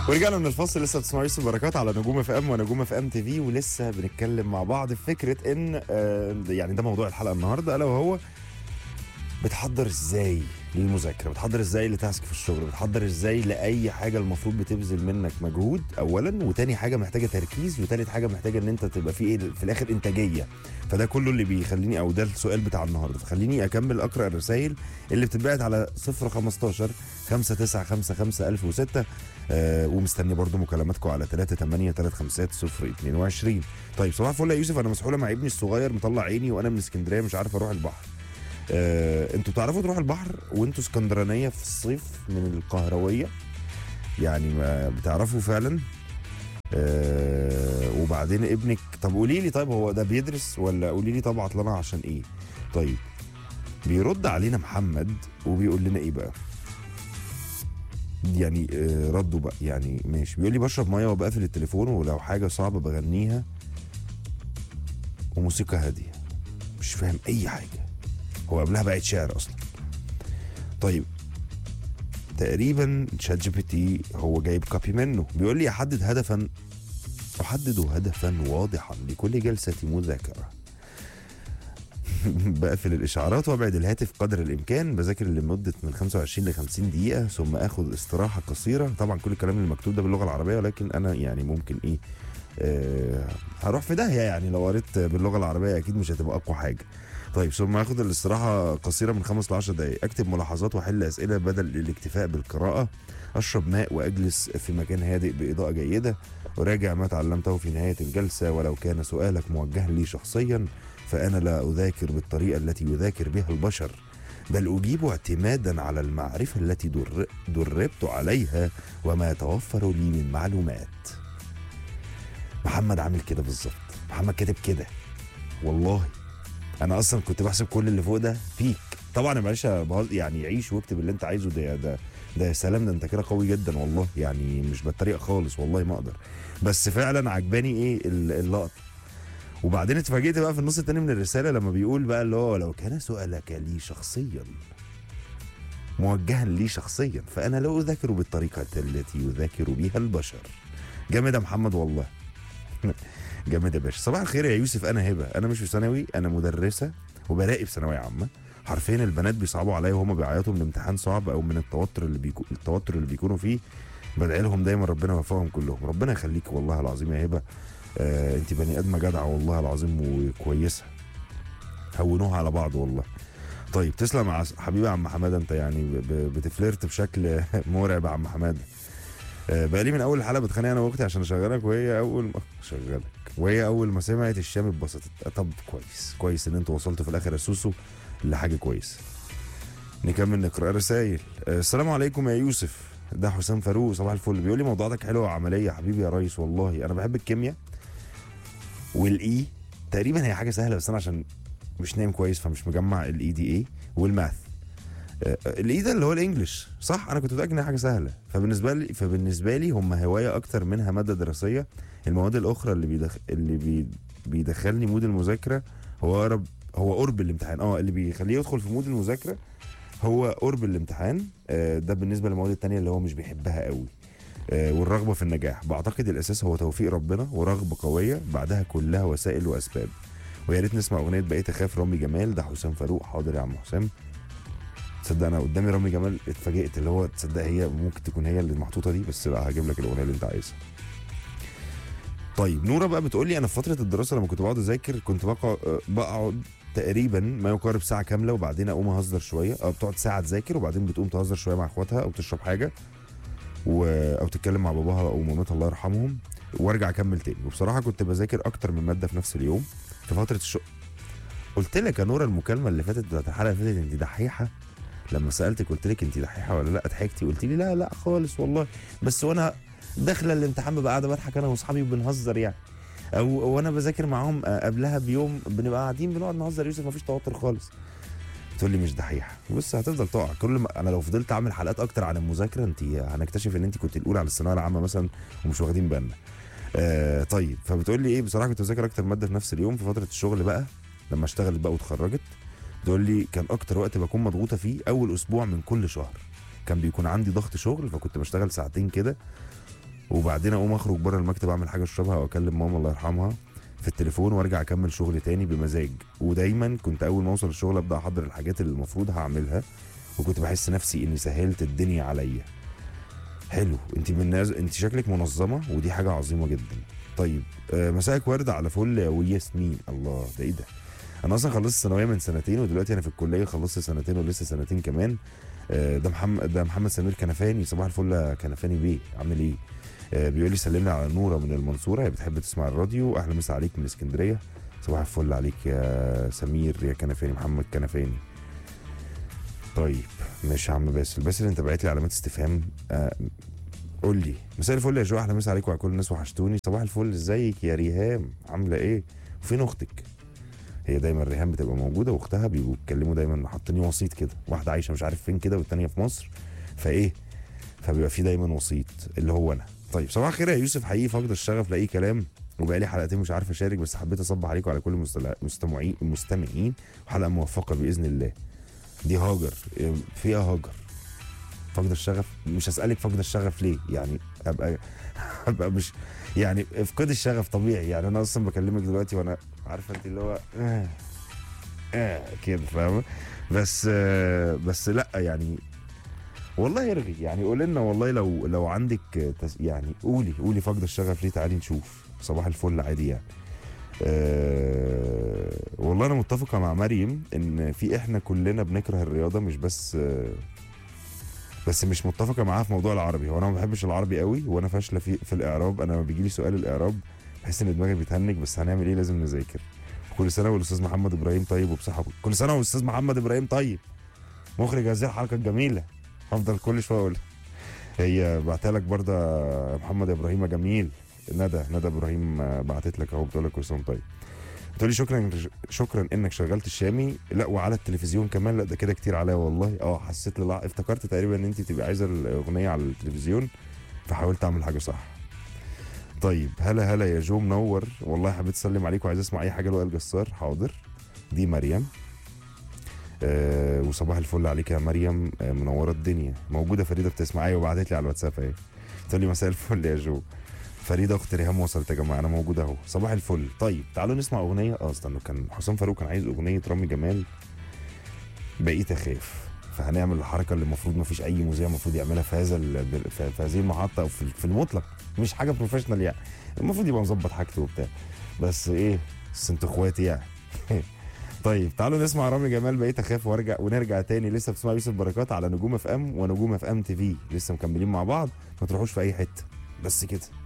ورجعنا من الفاصل لسه بتسمعوا يوسف بركات على نجوم اف ام ونجوم اف ام تي في ولسه بنتكلم مع بعض في فكره ان آه، يعني ده موضوع الحلقه النهارده الا وهو بتحضر ازاي للمذاكره بتحضر ازاي لتاسك في الشغل بتحضر ازاي لاي حاجه المفروض بتبذل منك مجهود اولا وتاني حاجه محتاجه تركيز وتالت حاجه محتاجه ان انت تبقى في ايه في الاخر انتاجيه فده كله اللي بيخليني او ده السؤال بتاع النهارده فخليني اكمل اقرا الرسائل اللي بتتبعت على 015 5955 1006 آه ومستني برضو مكالماتكم على 3 8 3 5 0 22 طيب صباح الفل يا يوسف انا مسحوله مع ابني الصغير مطلع عيني وانا من اسكندريه مش عارف اروح البحر آه، انتوا بتعرفوا تروحوا البحر وانتوا اسكندرانيه في الصيف من القهرويه يعني ما بتعرفوا فعلا آه وبعدين ابنك طب قولي لي طيب هو ده بيدرس ولا قولي لي طب عطلانه عشان ايه طيب بيرد علينا محمد وبيقول لنا ايه بقى يعني آه ردوا بقى يعني ماشي بيقول لي بشرب ميه وبقفل التليفون ولو حاجه صعبه بغنيها وموسيقى هاديه مش فاهم اي حاجه هو قبلها بقت شعر اصلا طيب تقريبا شات جي بي تي هو جايب كوبي منه بيقول لي احدد هدفا احدد هدفا واضحا لكل جلسه مذاكره بقفل الاشعارات وابعد الهاتف قدر الامكان بذاكر لمده من 25 ل 50 دقيقه ثم اخذ استراحه قصيره طبعا كل الكلام المكتوب ده باللغه العربيه ولكن انا يعني ممكن ايه آه هروح في داهيه يعني لو قريت باللغه العربيه اكيد مش هتبقى اقوى حاجه طيب ثم اخد الاستراحه قصيره من 5 ل 10 دقائق اكتب ملاحظات واحل اسئله بدل الاكتفاء بالقراءه اشرب ماء واجلس في مكان هادئ باضاءه جيده اراجع ما تعلمته في نهايه الجلسه ولو كان سؤالك موجها لي شخصيا فانا لا اذاكر بالطريقه التي يذاكر بها البشر بل اجيب اعتمادا على المعرفه التي در... دربت عليها وما يتوفر لي من معلومات محمد عامل كده بالظبط محمد كاتب كده والله انا اصلا كنت بحسب كل اللي فوق ده فيك طبعا يا باشا بهز- يعني عيش واكتب اللي انت عايزه ده ده ده يا سلام ده انت كده قوي جدا والله يعني مش بتريق خالص والله ما اقدر بس فعلا عجباني ايه ال- اللقطه وبعدين اتفاجئت بقى في النص التاني من الرساله لما بيقول بقى اللي هو لو كان سؤالك لي شخصيا موجها لي شخصيا فانا لا اذاكر بالطريقه التي يذاكر بها البشر جامد يا محمد والله جامد يا باشا صباح الخير يا يوسف انا هبه انا مش في ثانوي انا مدرسه وبراقب ثانويه عامه حرفيا البنات بيصعبوا عليا وهم بيعيطوا من امتحان صعب او من التوتر اللي بيكو... التوتر اللي بيكونوا فيه بدعي لهم دايما ربنا يوفقهم كلهم ربنا يخليك والله العظيم يا هبه آه انت بني ادمه جدعه والله العظيم وكويسه هونوها على بعض والله طيب تسلم يا عس- حبيبي يا عم حماده انت يعني ب- ب- بتفلرت بشكل مرعب يا عم حماده آه، بقالي من اول الحلقه بتخانق انا واختي عشان اشغلك وهي اول ما اشغلك وهي اول ما سمعت الشام اتبسطت طب كويس كويس ان انتوا وصلتوا في الاخر يا سوسو لحاجه كويسه نكمل نقرا رسائل آه، السلام عليكم يا يوسف ده حسام فاروق صباح الفل بيقول لي موضوعاتك حلوه وعمليه يا حبيبي يا ريس والله انا بحب الكيمياء والاي تقريبا هي حاجه سهله بس انا عشان مش نايم كويس فمش مجمع الاي دي اي والماث آه، الاي ده اللي هو الانجليش صح انا كنت متاكد انها حاجه سهله فبالنسبه لي فبالنسبه لي هم هوايه اكتر منها ماده دراسيه المواد الاخرى اللي بيدخ... اللي بي... بيدخلني مود المذاكره هو اقرب هو قرب الامتحان اه اللي بيخليه يدخل في مود المذاكره هو قرب الامتحان آه، ده بالنسبه للمواد التانية اللي هو مش بيحبها قوي آه، والرغبه في النجاح بعتقد الاساس هو توفيق ربنا ورغبه قويه بعدها كلها وسائل واسباب ويا ريت نسمع اغنيه بقيت اخاف رامي جمال ده حسام فاروق حاضر يا عم حسام تصدق انا قدامي رامي جمال اتفاجئت اللي هو تصدق هي ممكن تكون هي اللي محطوطه دي بس لا هجيب لك الاغنيه اللي انت عايزها طيب نوره بقى بتقول لي انا في فتره الدراسه لما كنت بقعد اذاكر كنت بقعد بقعد تقريبا ما يقارب ساعه كامله وبعدين اقوم اهزر شويه او بتقعد ساعه تذاكر وبعدين بتقوم تهزر شويه مع اخواتها او تشرب حاجه و... او تتكلم مع باباها او مامتها الله يرحمهم وارجع اكمل تاني وبصراحه كنت بذاكر اكتر من ماده في نفس اليوم في فتره الشغل قلت لك يا نوره المكالمه اللي فاتت بتاعت الحلقه اللي فاتت انت دحيحه لما سالتك قلت لك انت دحيحه ولا لا ضحكتي قلت لي لا لا خالص والله بس وانا داخله الامتحان ببقى قاعده بضحك انا واصحابي وبنهزر يعني او وانا بذاكر معاهم آه، قبلها بيوم بنبقى قاعدين بنقعد نهزر يوسف مفيش توتر خالص تقول لي مش دحيحه بص هتفضل تقع كل ما انا لو فضلت اعمل حلقات اكتر عن المذاكره انت هنكتشف ان انت كنت الاولى على الثانويه العامه مثلا ومش واخدين بالنا آه طيب فبتقول لي ايه بصراحه كنت بذاكر اكتر ماده في نفس اليوم في فتره الشغل بقى لما اشتغلت بقى واتخرجت تقول لي كان اكتر وقت بكون مضغوطه فيه اول اسبوع من كل شهر كان بيكون عندي ضغط شغل فكنت بشتغل ساعتين كده وبعدين اقوم اخرج بره المكتب اعمل حاجه اشربها او اكلم ماما الله يرحمها في التليفون وارجع اكمل شغل تاني بمزاج ودايما كنت اول ما اوصل الشغل ابدا احضر الحاجات اللي المفروض هعملها وكنت بحس نفسي اني سهلت الدنيا عليا حلو انت من الناس انت شكلك منظمه ودي حاجه عظيمه جدا طيب آه مساءك ورد على فل وياسمين الله ده ايه ده انا اصلا خلصت الثانويه من سنتين ودلوقتي انا في الكليه خلصت سنتين ولسه سنتين كمان آه ده محمد ده محمد سمير كنفاني صباح الفل يا كنفاني بيه عامل ايه آه بيقول لي سلمنا على نوره من المنصوره هي بتحب تسمع الراديو اهلا مسا عليك من اسكندريه صباح الفل عليك يا سمير يا كنفاني محمد كنفاني طيب ماشي يا عم باسل باسل انت بعت لي علامات استفهام آه قول لي مساء الفل يا جو احلى مسا عليكم وعلى كل الناس وحشتوني صباح الفل ازيك يا ريهام عامله ايه وفين اختك هي دايما ريهام بتبقى موجوده واختها بيبقوا بيتكلموا دايما حاطيني وسيط كده واحده عايشه مش عارف فين كده والتانيه في مصر فايه فبيبقى في دايما وسيط اللي هو انا طيب صباح الخير يا يوسف حقيقي فاقد الشغف لاي كلام وبقالي حلقتين مش عارف اشارك بس حبيت اصبح عليكم وعلى كل المستلا- المستمعين المستمعين وحلقه موفقه باذن الله دي هاجر إيه، فيها هاجر فقد الشغف مش هسألك فقد الشغف ليه يعني ابقى ابقى مش يعني افقد الشغف طبيعي يعني انا اصلا بكلمك دلوقتي وانا عارفه انت اللي هو آه آه كده فاهمه بس آه بس لا يعني والله يرغي يعني قول لنا والله لو لو عندك تس يعني قولي قولي فقد الشغف ليه تعالي نشوف صباح الفل عادي يعني أه والله انا متفقه مع مريم ان في احنا كلنا بنكره الرياضه مش بس أه بس مش متفقه معاها في موضوع العربي هو انا ما بحبش العربي قوي وانا فاشله في في الاعراب انا لما بيجي لي سؤال الاعراب بحس ان دماغي بتهنج بس هنعمل ايه لازم نذاكر كل سنه والاستاذ محمد ابراهيم طيب وبصحه كل سنه والاستاذ محمد ابراهيم طيب مخرج هذه الحلقه الجميله هفضل كل شويه اقول هي بعتها لك برضه يا محمد ابراهيم يا جميل ندى ندى ابراهيم آه، بعتت لك اهو بتقول لك كل سنه وأنت طيب بتقول لي شكرا شكرا انك شغلت الشامي لا وعلى التلفزيون كمان لا ده كده كتير عليا والله اه حسيت لا افتكرت تقريبا ان انت تبقى عايزه الاغنيه على التلفزيون فحاولت اعمل حاجه صح طيب هلا هلا يا جو منور والله حبيت اسلم عليك وعايز اسمع اي حاجه لوائل جسار حاضر دي مريم آه وصباح الفل عليك يا مريم آه منوره الدنيا موجوده فريده بتسمع ايوه وبعتت لي على الواتساب اهي بتقول لي مساء الفل يا جو فريده اخت ريهام وصلت يا جماعه انا موجود اهو صباح الفل طيب تعالوا نسمع اغنيه اه استنوا كان حسام فاروق كان عايز اغنيه رامي جمال بقيت اخاف فهنعمل الحركه اللي المفروض ما فيش اي مذيع المفروض يعملها في هذا ال- في في هذه المحطه او في في المطلق مش حاجه بروفيشنال يعني المفروض يبقى مظبط حاجته وبتاع بس ايه بس انتوا اخواتي يعني طيب تعالوا نسمع رامي جمال بقيت اخاف وارجع ونرجع تاني لسه بتسمع يوسف بركات على نجوم اف ام ونجوم اف ام تي في لسه مكملين مع بعض ما تروحوش في اي حته بس كده